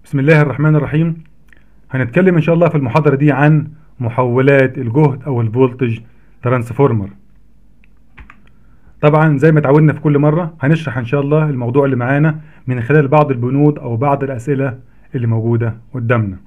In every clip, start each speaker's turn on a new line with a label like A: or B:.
A: بسم الله الرحمن الرحيم هنتكلم ان شاء الله في المحاضرة دي عن محولات الجهد او الفولتج ترانسفورمر طبعا زي ما اتعودنا في كل مرة هنشرح ان شاء الله الموضوع اللي معانا من خلال بعض البنود او بعض الاسئلة اللي موجودة قدامنا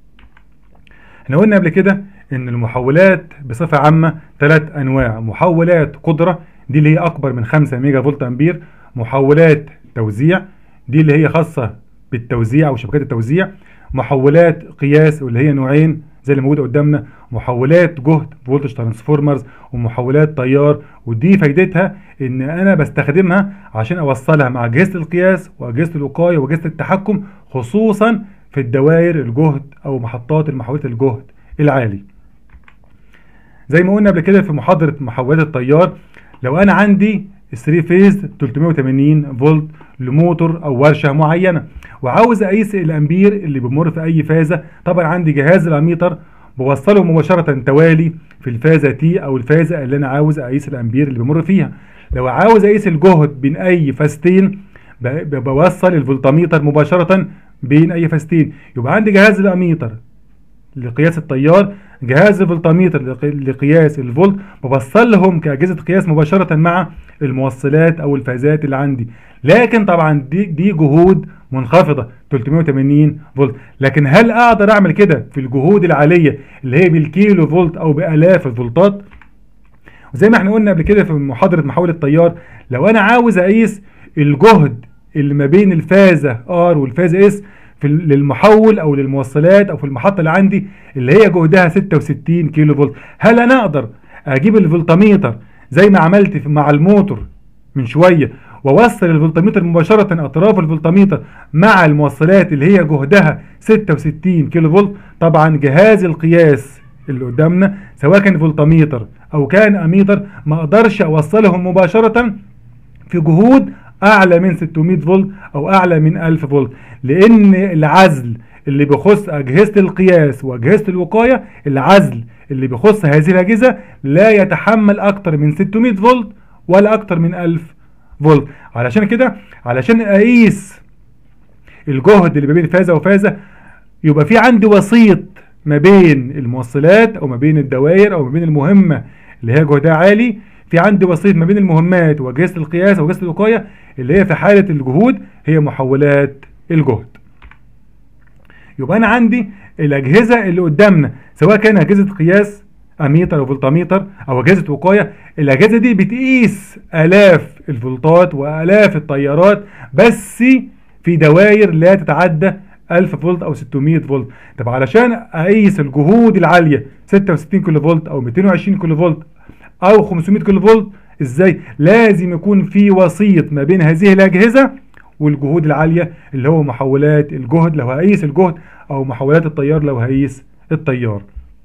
A: احنا قلنا قبل كده ان المحولات بصفة عامة ثلاث انواع محولات قدرة دي اللي هي اكبر من 5 ميجا فولت امبير محولات توزيع دي اللي هي خاصة بالتوزيع او شبكات التوزيع محولات قياس واللي هي نوعين زي اللي موجوده قدامنا محولات جهد فولتج ترانسفورمرز ومحولات تيار ودي فايدتها ان انا بستخدمها عشان اوصلها مع اجهزه القياس واجهزه الوقايه واجهزه التحكم خصوصا في الدوائر الجهد او محطات المحولات الجهد العالي زي ما قلنا قبل كده في محاضره محولات التيار لو انا عندي 3 فيز 380 فولت لموتور او ورشه معينه وعاوز اقيس الامبير اللي بيمر في اي فازه طبعا عندي جهاز الاميتر بوصله مباشره توالي في الفازه تي او الفازه اللي انا عاوز اقيس الامبير اللي بيمر فيها لو عاوز اقيس الجهد بين اي فازتين بوصل الفولتميتر مباشره بين اي فازتين يبقى عندي جهاز الاميتر لقياس التيار جهاز الفولتميتر لقياس الفولت بوصل لهم كاجهزه قياس مباشره مع الموصلات او الفازات اللي عندي لكن طبعا دي دي جهود منخفضه 380 فولت لكن هل اقدر اعمل كده في الجهود العاليه اللي هي بالكيلو فولت او بالاف الفولتات وزي ما احنا قلنا قبل كده في محاضره محول التيار لو انا عاوز اقيس الجهد اللي ما بين الفازه ار والفازه اس في للمحول او للموصلات او في المحطه اللي عندي اللي هي جهدها 66 كيلو فولت هل انا اقدر اجيب الفولتميتر زي ما عملت مع الموتور من شويه واوصل الفولتميتر مباشره اطراف الفولتميتر مع الموصلات اللي هي جهدها 66 كيلو فولت طبعا جهاز القياس اللي قدامنا سواء كان فولتميتر او كان اميتر ما اقدرش اوصلهم مباشره في جهود اعلى من 600 فولت او اعلى من 1000 فولت لان العزل اللي بيخص اجهزه القياس واجهزه الوقايه العزل اللي بيخص هذه الاجهزه لا يتحمل اكتر من 600 فولت ولا اكتر من 1000 فولت علشان كده علشان اقيس الجهد اللي ما بين فازه وفازه يبقى في عندي وسيط ما بين الموصلات او ما بين الدوائر او ما بين المهمه اللي هي جهدها عالي في عندي وسيط ما بين المهمات واجهزه القياس واجهزه الوقايه اللي هي في حاله الجهود هي محولات الجهد يبقى انا عندي الاجهزه اللي قدامنا سواء كان اجهزه قياس اميتر او فولتميتر او اجهزه وقايه الاجهزه دي بتقيس الاف الفولتات والاف التيارات بس في دوائر لا تتعدى 1000 فولت او 600 فولت طب علشان اقيس الجهود العاليه 66 كيلو فولت او 220 كيلو فولت او 500 كيلو فولت ازاي لازم يكون في وسيط ما بين هذه الاجهزه والجهود العاليه اللي هو محولات الجهد لو هقيس الجهد او محولات التيار لو هقيس التيار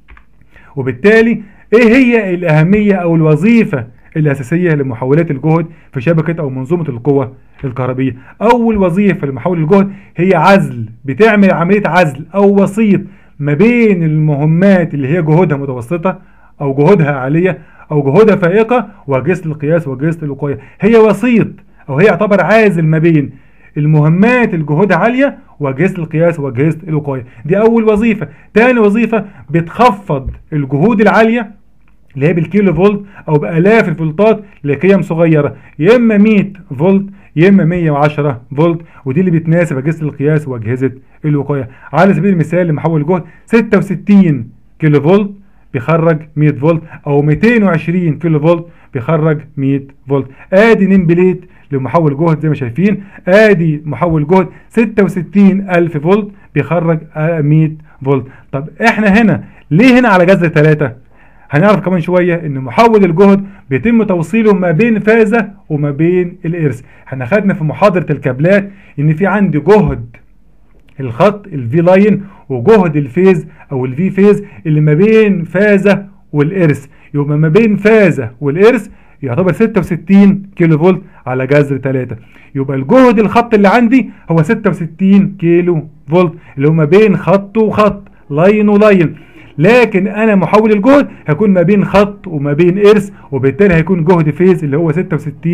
A: وبالتالي ايه هي الاهميه او الوظيفه الاساسيه لمحولات الجهد في شبكه او منظومه القوه الكهربيه اول وظيفه لمحول الجهد هي عزل بتعمل عمليه عزل او وسيط ما بين المهمات اللي هي جهودها متوسطه او جهودها عاليه او جهودها فائقه واجهزه القياس واجهزه الوقايه هي وسيط او هي يعتبر عازل ما بين المهمات الجهود عاليه واجهزه القياس واجهزه الوقايه دي اول وظيفه تاني وظيفه بتخفض الجهود العاليه اللي هي بالكيلو فولت او بالاف الفولتات لقيم صغيره يا اما 100 فولت يا اما 110 فولت ودي اللي بتناسب اجهزه القياس واجهزه الوقايه على سبيل المثال لمحول الجهد 66 كيلو فولت بيخرج 100 فولت او 220 كيلو فولت بيخرج 100 فولت ادي نيم بليت لمحول جهد زي ما شايفين ادي محول جهد 66000 فولت بيخرج 100 فولت طب احنا هنا ليه هنا على جذر 3 هنعرف كمان شوية ان محول الجهد بيتم توصيله ما بين فازة وما بين الارث احنا خدنا في محاضرة الكابلات ان في عندي جهد الخط الفي لاين وجهد الفيز او الفي فيز اللي ما بين فازة والارث يبقى ما بين فازة والارث يعتبر 66 كيلو فولت على جذر 3 يبقى الجهد الخط اللي عندي هو 66 كيلو فولت اللي هو ما بين خط وخط لاين ولاين لكن انا محول الجهد هيكون ما بين خط وما بين ارث وبالتالي هيكون جهد فيز اللي هو 66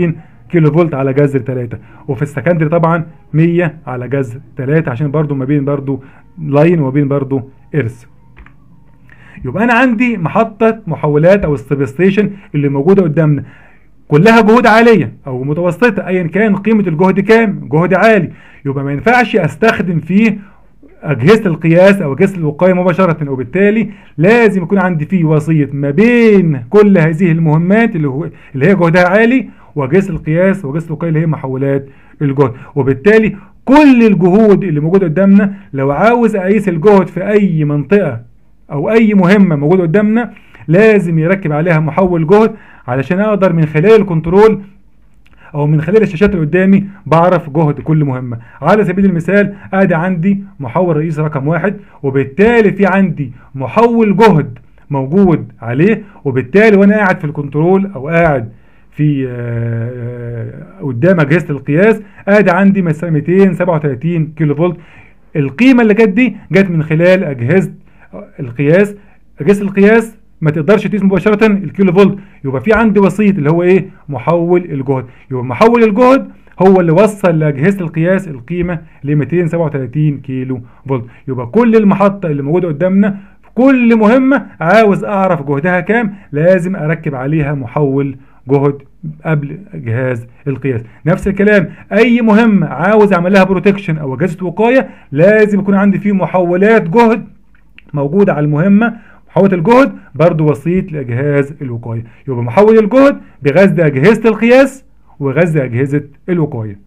A: كيلو فولت على جذر 3 وفي السكندري طبعا 100 على جذر 3 عشان برضو ما بين برضو لاين وما بين برضو ارث يبقى انا عندي محطه محولات او السب ستيشن اللي موجوده قدامنا كلها جهود عاليه او متوسطه ايا كان قيمه الجهد كام جهد عالي يبقى ما ينفعش استخدم فيه اجهزه القياس او اجهزه الوقايه مباشره وبالتالي لازم يكون عندي فيه وسيط ما بين كل هذه المهمات اللي هو اللي هي جهدها عالي واجهزه القياس واجهزه الوقايه اللي هي محولات الجهد وبالتالي كل الجهود اللي موجوده قدامنا لو عاوز اقيس الجهد في اي منطقه او اي مهمه موجوده قدامنا لازم يركب عليها محول جهد علشان اقدر من خلال الكنترول او من خلال الشاشات اللي قدامي بعرف جهد كل مهمه على سبيل المثال ادي عندي محول رئيسي رقم واحد وبالتالي في عندي محول جهد موجود عليه وبالتالي وانا قاعد في الكنترول او قاعد في قدام اجهزه القياس ادي عندي مثلا 237 كيلو فولت القيمه اللي جت دي جت من خلال اجهزه القياس اجهزه القياس ما تقدرش تقيس مباشره الكيلو فولت يبقى في عندي وسيط اللي هو ايه محول الجهد يبقى محول الجهد هو اللي وصل لاجهزه القياس القيمه ل 237 كيلو فولت يبقى كل المحطه اللي موجوده قدامنا في كل مهمه عاوز اعرف جهدها كام لازم اركب عليها محول جهد قبل جهاز القياس نفس الكلام اي مهمه عاوز اعمل لها بروتكشن او اجهزه وقايه لازم يكون عندي فيه محولات جهد موجوده على المهمه محول الجهد برضو وسيط لجهاز الوقايه يبقى محول الجهد بغزل اجهزه القياس وغزل اجهزه الوقايه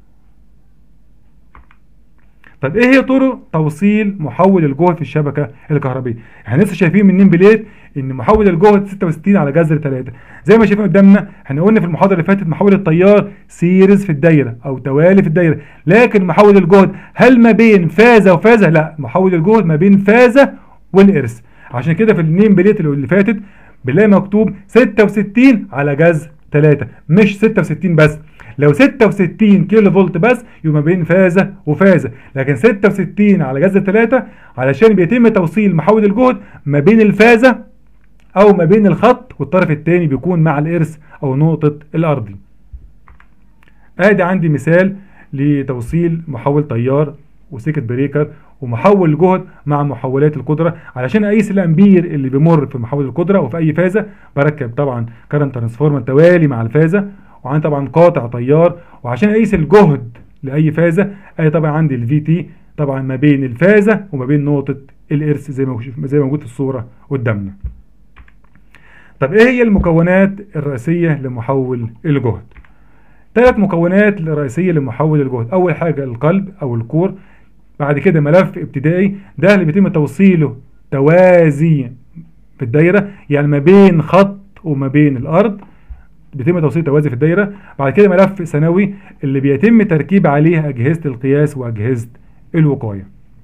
A: طب ايه هي طرق توصيل محول الجهد في الشبكه الكهربائيه احنا لسه شايفين من نيم بليت ان محول الجهد 66 على جذر 3 زي ما شايفين قدامنا احنا قلنا في المحاضره اللي فاتت محول التيار سيريز في الدايره او توالي في الدايره لكن محول الجهد هل ما بين فازه وفازه لا محول الجهد ما بين فازه والارث عشان كده في النيم بليت اللي فاتت بنلاقي مكتوب 66 على جذر 3 مش 66 بس لو 66 كيلو فولت بس يبقى ما بين فازه وفازه لكن 66 على جذر 3 علشان بيتم توصيل محول الجهد ما بين الفازه او ما بين الخط والطرف الثاني بيكون مع الارث او نقطه الارضي ادي عندي مثال لتوصيل محول تيار وسيكت بريكر ومحول جهد مع محولات القدرة علشان اقيس الامبير اللي بيمر في محول القدرة وفي اي فازة بركب طبعا كارنت ترانسفورمر توالي مع الفازة وعندي طبعا قاطع تيار وعشان اقيس الجهد لاي فازة اي طبعا عندي الفي تي طبعا ما بين الفازة وما بين نقطة الارث زي ما زي ما موجود في الصورة قدامنا طب ايه هي المكونات الرئيسية لمحول الجهد ثلاث مكونات رئيسية لمحول الجهد اول حاجة القلب او الكور بعد كده ملف ابتدائي ده اللي بيتم توصيله توازي في الدايرة يعني ما بين خط وما بين الارض بيتم توصيل توازي في الدايرة بعد كده ملف ثانوي اللي بيتم تركيب عليه اجهزة القياس واجهزة الوقاية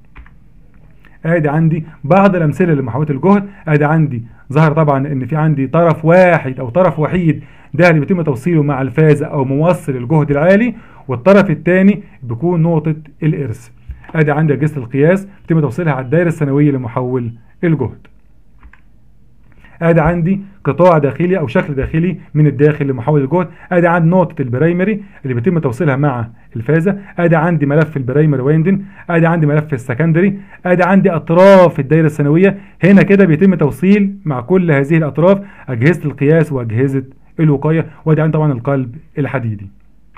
A: ادي عندي بعض الامثله لمحاولة الجهد ادي عندي ظهر طبعا ان في عندي طرف واحد او طرف وحيد ده اللي بيتم توصيله مع الفازة او موصل الجهد العالي والطرف الثاني بيكون نقطة الارث ادي عندي اجهزه القياس بيتم توصيلها على الدايره الثانويه لمحول الجهد ادي عندي قطاع داخلي او شكل داخلي من الداخل لمحول الجهد ادي عندي نقطه البرايمري اللي بيتم توصيلها مع الفازه ادي عندي ملف البرايمري وايندن ادي عندي ملف السكندري ادي عندي اطراف الدايره الثانويه هنا كده بيتم توصيل مع كل هذه الاطراف اجهزه القياس واجهزه الوقايه وادي عندي طبعا القلب الحديدي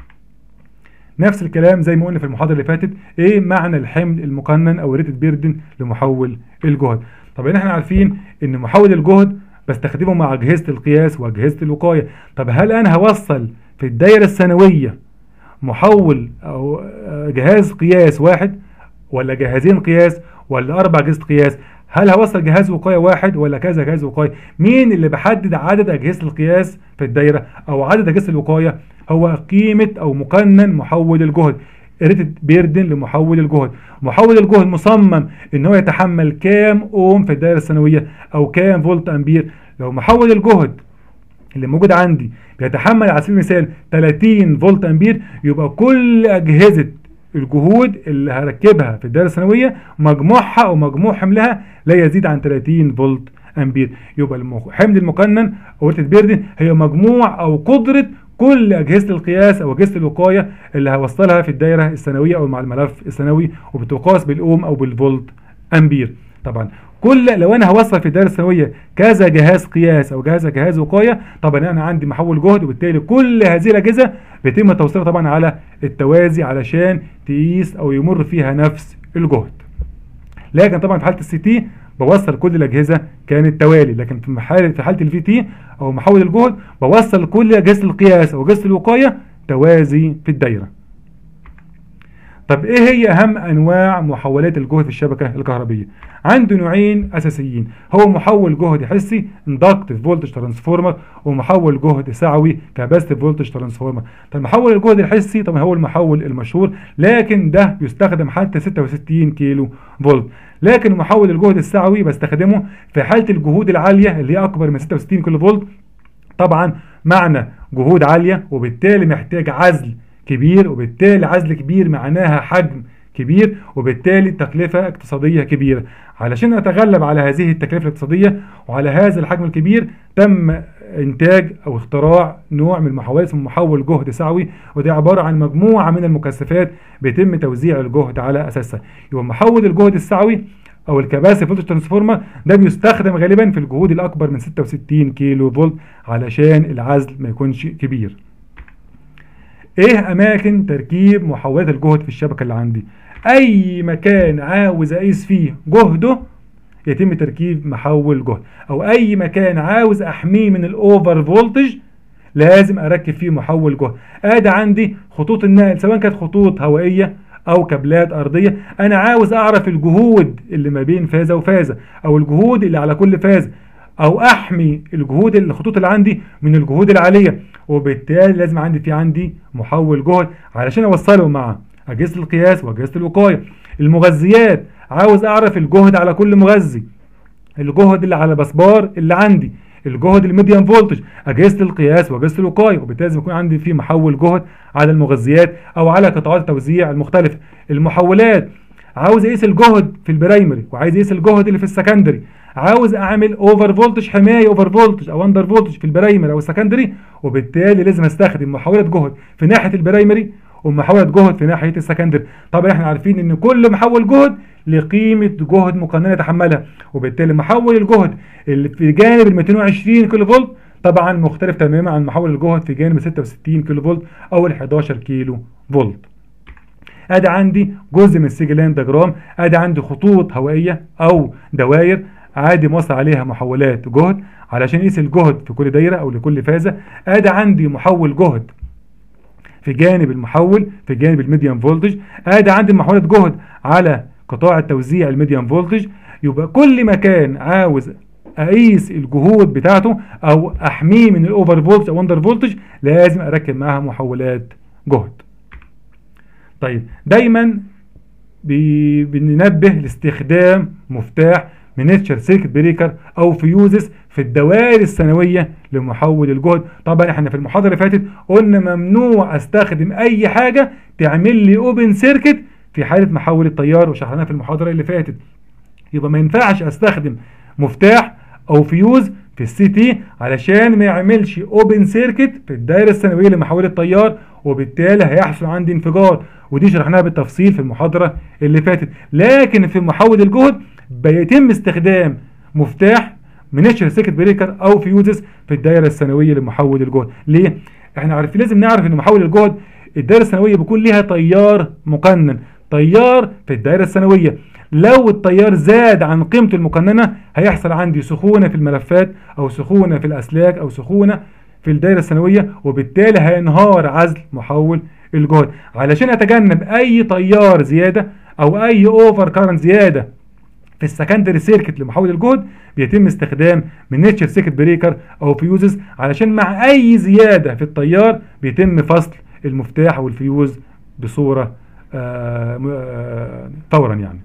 A: نفس الكلام زي ما قلنا في المحاضره اللي فاتت ايه معنى الحمل المقنن او ريتد بيردن لمحول الجهد طبعا احنا عارفين ان محول الجهد بستخدمه مع اجهزه القياس واجهزه الوقايه طب هل انا هوصل في الدايره الثانويه محول او جهاز قياس واحد ولا جهازين قياس ولا اربع اجهزه قياس هل هوصل جهاز وقايه واحد ولا كذا جهاز وقايه مين اللي بحدد عدد اجهزه القياس في الدايره او عدد اجهزه الوقايه هو قيمه او مقنن محول الجهد ريتد بيردن لمحول الجهد محول الجهد مصمم ان هو يتحمل كام اوم في الدائره الثانويه او كام فولت امبير لو محول الجهد اللي موجود عندي بيتحمل على سبيل المثال 30 فولت امبير يبقى كل اجهزه الجهود اللي هركبها في الدائره الثانويه مجموعها او مجموع حملها لا يزيد عن 30 فولت امبير يبقى الحمل المقنن او ريتد بيردن هي مجموع او قدره كل اجهزه القياس او اجهزه الوقايه اللي هوصلها في الدايره الثانويه او مع الملف الثانوي وبتقاس بالاوم او بالفولت امبير طبعا كل لو انا هوصل في الدائره الثانويه كذا جهاز قياس او جهاز جهاز وقايه طبعا انا عندي محول جهد وبالتالي كل هذه الاجهزه بيتم توصيلها طبعا على التوازي علشان تقيس او يمر فيها نفس الجهد لكن طبعا في حاله السي تي بوصل كل الاجهزه كانت توالي لكن في حاله في حاله الفي تي او محول الجهد بوصل كل اجهزه القياس او اجهزه الوقايه توازي في الدايره طب ايه هي اهم انواع محولات الجهد في الشبكه الكهربيه عنده نوعين اساسيين هو محول جهد حسي اندكتيف فولتج ترانسفورمر ومحول جهد سعوي كاباسيتيف فولتج ترانسفورمر طب محول الجهد الحسي طبعا هو المحول المشهور لكن ده بيستخدم حتى 66 كيلو فولت لكن محول الجهد السعوي بستخدمه في حاله الجهود العاليه اللي هي اكبر من 66 كيلو فولت طبعا معنى جهود عاليه وبالتالي محتاج عزل كبير وبالتالي عزل كبير معناها حجم كبير وبالتالي تكلفة اقتصادية كبيرة علشان نتغلب على هذه التكلفة الاقتصادية وعلى هذا الحجم الكبير تم انتاج او اختراع نوع من المحولات اسمه محول جهد سعوي ودي عبارة عن مجموعة من المكثفات بيتم توزيع الجهد على اساسها يبقى محول الجهد السعوي او الكباسي فولتج ترانسفورمر ده بيستخدم غالبا في الجهود الاكبر من 66 كيلو فولت علشان العزل ما يكونش كبير ايه اماكن تركيب محولات الجهد في الشبكه اللي عندي اي مكان عاوز اقيس فيه جهده يتم تركيب محول جهد او اي مكان عاوز احميه من الاوفر فولتج لازم اركب فيه محول جهد ادي عندي خطوط النقل سواء كانت خطوط هوائيه او كابلات ارضيه انا عاوز اعرف الجهود اللي ما بين فازه وفازه او الجهود اللي على كل فازه او احمي الجهود الخطوط اللي عندي من الجهود العاليه وبالتالي لازم عندي في عندي محول جهد علشان اوصله مع اجهزه القياس واجهزه الوقايه المغذيات عاوز اعرف الجهد على كل مغذي الجهد اللي على البسبار اللي عندي الجهد الميديم فولتج اجهزه القياس واجهزه الوقايه وبالتالي لازم يكون عندي في محول جهد على المغذيات او على قطاعات التوزيع المختلفه المحولات عاوز اقيس الجهد في البرايمري وعايز اقيس الجهد اللي في السكندري عاوز اعمل اوفر فولتج حمايه اوفر فولتج او اندر فولتج في البرايمري او السكندري وبالتالي لازم استخدم محولة جهد في ناحيه البرايمري ومحولة جهد في ناحيه السكندري طبعا احنا عارفين ان كل محول جهد لقيمه جهد مقننه يتحملها وبالتالي محول الجهد اللي في جانب ال 220 كيلو فولت طبعا مختلف تماما عن محول الجهد في جانب 66 كيلو فولت او ال 11 كيلو فولت ادي عندي جزء من السيجلان دياجرام ادي عندي خطوط هوائيه او دوائر عادي موصل عليها محولات جهد علشان يقيس الجهد في كل دايره او لكل فازه ادي عندي محول جهد في جانب المحول في جانب الميديم فولتج ادي عندي محولات جهد على قطاع التوزيع الميديم فولتج يبقى كل مكان عاوز اقيس الجهود بتاعته او احميه من الاوفر فولتج او اندر فولتج لازم اركب معاها محولات جهد طيب دايما بننبه لاستخدام مفتاح مينيتشر سيركت بريكر او فيوزز في الدوائر الثانويه لمحول الجهد طبعا احنا في المحاضره اللي فاتت قلنا ممنوع استخدم اي حاجه تعمل لي اوبن سيركت في حاله محول التيار وشرحناها في المحاضره اللي فاتت يبقى ما ينفعش استخدم مفتاح او فيوز في السي تي علشان ما يعملش اوبن سيركت في الدائره الثانويه لمحول التيار وبالتالي هيحصل عندي انفجار ودي شرحناها بالتفصيل في المحاضره اللي فاتت لكن في محول الجهد بيتم استخدام مفتاح منشر سيركت بريكر او فيوزز في الدائره الثانويه لمحول الجهد ليه احنا عارفين لازم نعرف ان محول الجهد الدائره الثانويه بيكون ليها تيار مقنن تيار في الدائره الثانويه لو التيار زاد عن قيمته المقننه هيحصل عندي سخونه في الملفات او سخونه في الاسلاك او سخونه في الدائره الثانويه وبالتالي هينهار عزل محول الجهد علشان اتجنب اي تيار زياده او اي اوفر كارنت زياده في السكندري سيركت لمحول الجهد بيتم استخدام من نيتشر سيركت بريكر او فيوزز علشان مع اي زياده في التيار بيتم فصل المفتاح او الفيوز بصوره آه آه فورا يعني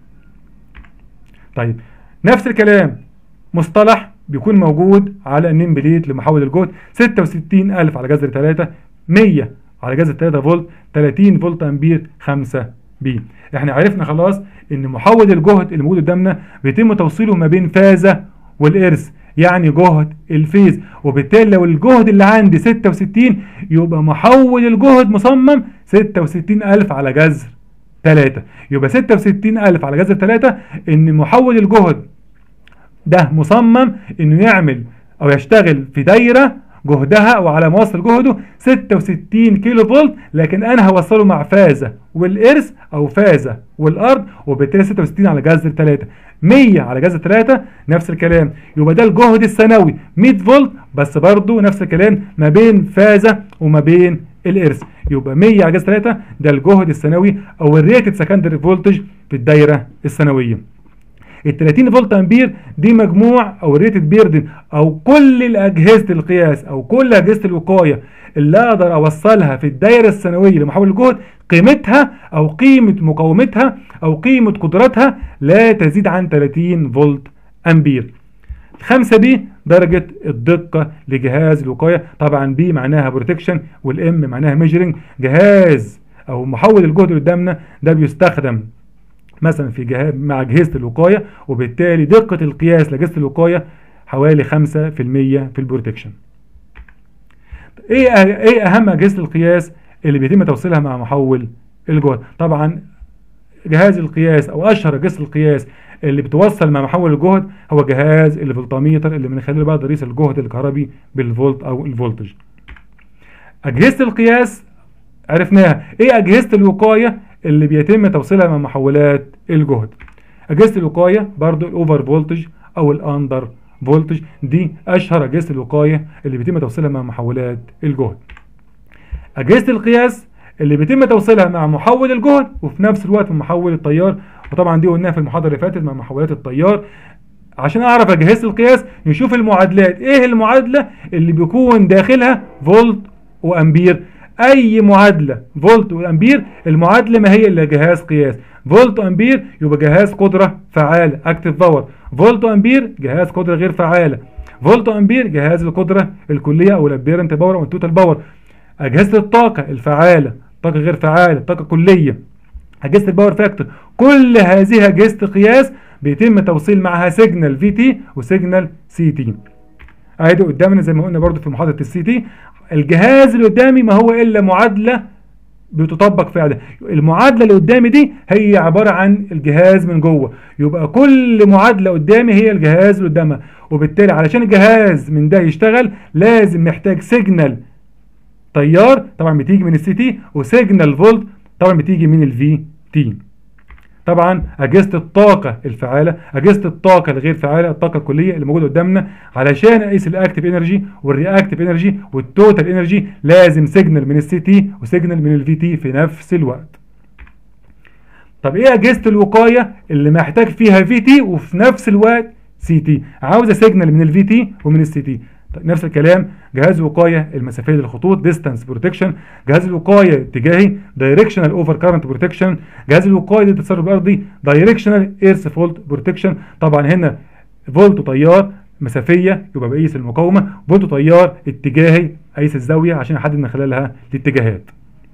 A: طيب نفس الكلام مصطلح بيكون موجود على النيم بليت لمحول الجهد 66000 على جذر 3 100 على جذر 3 فولت 30 فولت امبير 5 بي احنا عرفنا خلاص ان محول الجهد اللي موجود قدامنا بيتم توصيله ما بين فازه والارث يعني جهد الفيز وبالتالي لو الجهد اللي عندي 66 يبقى محول الجهد مصمم 66000 على جذر 3 يبقى 66000 على جذر 3 ان محول الجهد ده مصمم انه يعمل او يشتغل في دايره جهدها وعلى موصل جهده 66 كيلو فولت لكن انا هوصله مع فازه والارث او فازه والارض وبالتالي 66 على جذر 3 100 على جذر 3 نفس الكلام يبقى ده الجهد السنوي 100 فولت بس برضه نفس الكلام ما بين فازه وما بين الارث يبقى 100 على جذر 3 ده الجهد السنوي او الريتد سكندري فولتج في الدايره السنويه ال 30 فولت امبير دي مجموع او ريتد بيردن او كل اجهزه القياس او كل اجهزه الوقايه اللي اقدر اوصلها في الدايره السنويه لمحول الجهد قيمتها او قيمه مقاومتها او قيمه قدرتها لا تزيد عن 30 فولت امبير خمسة بي درجة الدقة لجهاز الوقاية طبعا بي معناها بروتكشن والام معناها ميجرنج جهاز او محول الجهد اللي قدامنا ده بيستخدم مثلا في جهاز مع اجهزه الوقايه وبالتالي دقه القياس لاجهزه الوقايه حوالي 5% في البروتكشن ايه ايه اهم اجهزه القياس اللي بيتم توصيلها مع محول الجهد طبعا جهاز القياس او اشهر اجهزه القياس اللي بتوصل مع محول الجهد هو جهاز الفولتاميتر اللي من خلاله بقدر اقيس الجهد الكهربي بالفولت او الفولتج اجهزه القياس عرفناها ايه اجهزه الوقايه اللي بيتم توصيلها من محولات الجهد اجهزه الوقايه برضو الاوفر فولتج او الاندر فولتج دي اشهر اجهزه الوقايه اللي بيتم توصيلها مع محولات الجهد اجهزه القياس اللي بيتم توصيلها مع محول الجهد وفي نفس الوقت من محول التيار وطبعا دي قلناها في المحاضره اللي فاتت مع محولات التيار عشان اعرف اجهزه القياس نشوف المعادلات ايه المعادله اللي بيكون داخلها فولت وامبير اي معادله فولت وامبير المعادله ما هي الا جهاز قياس فولت امبير يبقى جهاز قدره فعاله اكتف باور فولت امبير جهاز قدره غير فعاله فولت امبير جهاز القدره الكليه او الابيرنت باور او التوتال باور اجهزه الطاقه الفعاله طاقه غير فعاله طاقه كليه اجهزه الباور فاكتور كل هذه اجهزه قياس بيتم توصيل معها سيجنال في تي وسيجنال سي تي ادي قدامنا زي ما قلنا برضو في محاضره السي تي الجهاز اللي قدامي ما هو الا معادله بتطبق فعلا المعادله اللي قدامي دي هي عباره عن الجهاز من جوه يبقى كل معادله قدامي هي الجهاز اللي قدامها وبالتالي علشان الجهاز من ده يشتغل لازم محتاج سيجنال تيار طبعا بتيجي من السي تي وسيجنال فولت طبعا بتيجي من الفي تي طبعا اجهزه الطاقه الفعاله اجهزه الطاقه الغير فعاله الطاقه الكليه اللي موجوده قدامنا علشان اقيس الاكتيف انرجي والرياكتيف انرجي والتوتال انرجي لازم سيجنال من السي تي وسيجنال من الفي تي في نفس الوقت طب ايه اجهزه الوقايه اللي محتاج فيها في تي وفي نفس الوقت سي تي عاوزه سيجنال من الفي تي ومن السي تي طيب نفس الكلام جهاز وقايه المسافيه للخطوط ديستانس بروتكشن جهاز الوقايه اتجاهي دايركشنال اوفر كارنت بروتكشن جهاز الوقايه ضد التسرب الارضي دايركشنال ايرث فولت بروتكشن طبعا هنا فولت تيار مسافيه يبقى بقيس المقاومه فولت تيار اتجاهي قيس الزاويه عشان احدد من خلالها الاتجاهات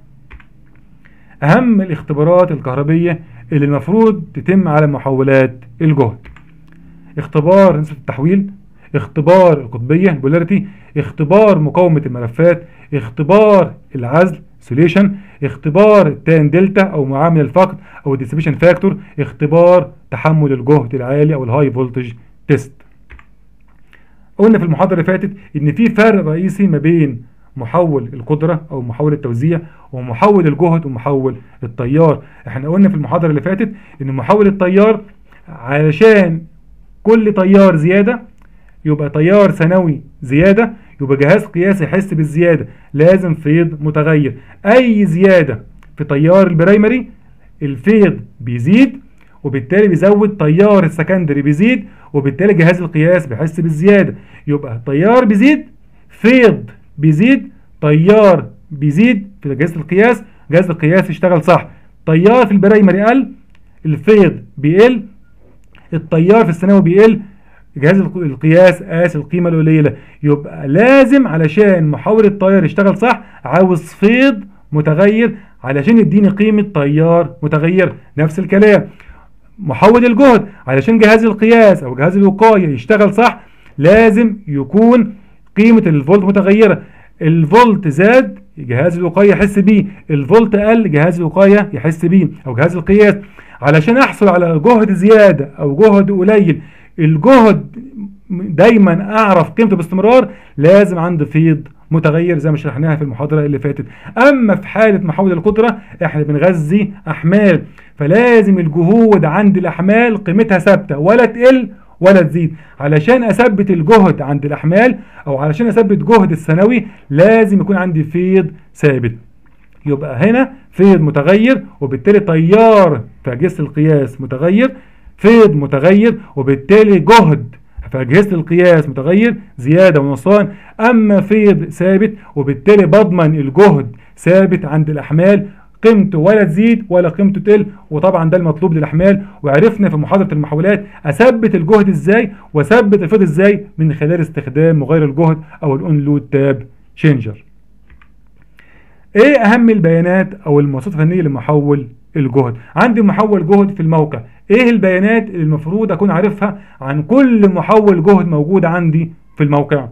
A: اهم الاختبارات الكهربيه اللي المفروض تتم على محولات الجهد اختبار نسبه التحويل اختبار القطبية البولاريتي اختبار مقاومة الملفات اختبار العزل سوليشن اختبار التان دلتا او معامل الفقد او الديسبيشن فاكتور اختبار تحمل الجهد العالي او الهاي فولتج تيست قلنا في المحاضرة اللي فاتت ان في فرق رئيسي ما بين محول القدرة او محول التوزيع ومحول الجهد ومحول التيار احنا قلنا في المحاضرة اللي فاتت ان محول التيار علشان كل تيار زيادة يبقى تيار ثانوي زيادة يبقى جهاز قياسي يحس بالزيادة لازم فيض متغير أي زيادة في تيار البرايمري الفيض بيزيد وبالتالي بيزود تيار السكندري بيزيد وبالتالي جهاز القياس بيحس بالزيادة يبقى تيار بيزيد فيض بيزيد تيار بيزيد في جهاز القياس جهاز القياس يشتغل صح تيار في البرايمري قل الفيض بيقل التيار في الثانوي بيقل جهاز القياس قاس القيمة القليلة يبقى لازم علشان محول التيار يشتغل صح عاوز فيض متغير علشان يديني قيمة تيار متغير نفس الكلام محول الجهد علشان جهاز القياس او جهاز الوقاية يشتغل صح لازم يكون قيمة الفولت متغيرة الفولت زاد جهاز الوقاية يحس بيه الفولت قل جهاز الوقاية يحس بيه او جهاز القياس علشان احصل على جهد زيادة او جهد قليل الجهد دايما اعرف قيمته باستمرار لازم عندي فيض متغير زي ما شرحناها في المحاضرة اللي فاتت اما في حالة محول القدرة احنا بنغذي احمال فلازم الجهود عند الاحمال قيمتها ثابتة ولا تقل ولا تزيد علشان اثبت الجهد عند الاحمال او علشان اثبت جهد الثانوي لازم يكون عندي فيض ثابت يبقى هنا فيض متغير وبالتالي تيار في اجهزه القياس متغير فيض متغير وبالتالي جهد في اجهزه القياس متغير زياده ونقصان اما فيض ثابت وبالتالي بضمن الجهد ثابت عند الاحمال قيمته ولا تزيد ولا قيمته تقل وطبعا ده المطلوب للاحمال وعرفنا في محاضره المحولات اثبت الجهد ازاي واثبت الفيض ازاي من خلال استخدام مغير الجهد او الاون لود تاب تشينجر ايه اهم البيانات او المواصفات الفنيه لمحول الجهد عندي محول جهد في الموقع ايه البيانات اللي المفروض اكون عارفها عن كل محول جهد موجود عندي في الموقع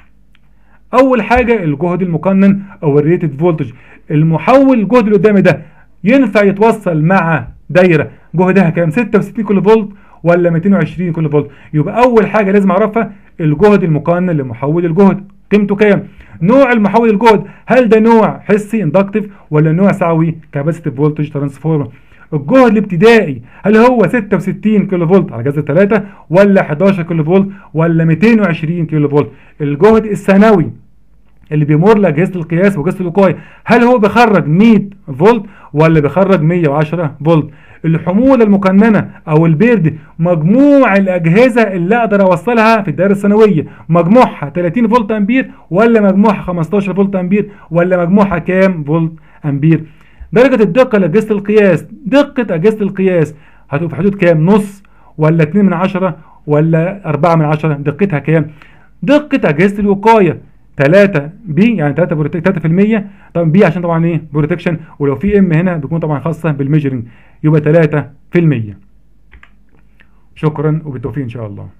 A: اول حاجه الجهد المقنن او الريتد فولتج المحول الجهد اللي قدامي ده ينفع يتوصل مع دايره جهدها كام 66 كيلو فولت ولا 220 كيلو فولت يبقى اول حاجه لازم اعرفها الجهد المقنن لمحول الجهد قيمته كام نوع المحول الجهد هل ده نوع حسي اندكتيف ولا نوع سعوي كاباسيتيف فولتج ترانسفورمر الجهد الابتدائي هل هو 66 كيلو فولت على جذر 3 ولا 11 كيلو فولت ولا 220 كيلو فولت الجهد الثانوي اللي بيمر لاجهزه القياس واجهزه الوقايه هل هو بيخرج 100 فولت ولا بيخرج 110 فولت الحموله المقننه او البيرد مجموع الاجهزه اللي اقدر اوصلها في الدائره الثانويه مجموعها 30 فولت امبير ولا مجموعها 15 فولت امبير ولا مجموعها كام فولت امبير درجه الدقه لاجهزه القياس دقه اجهزه القياس هتبقى في حدود كام نص ولا 2 من 10 ولا 4 من 10 دقتها كام دقه اجهزه الوقايه 3 بي يعني 3 بروتك 3% طبعا بي عشان طبعا ايه بروتكشن ولو في ام هنا بيكون طبعا خاصه بالميجرنج يبقى 3% شكرا وبالتوفيق ان شاء الله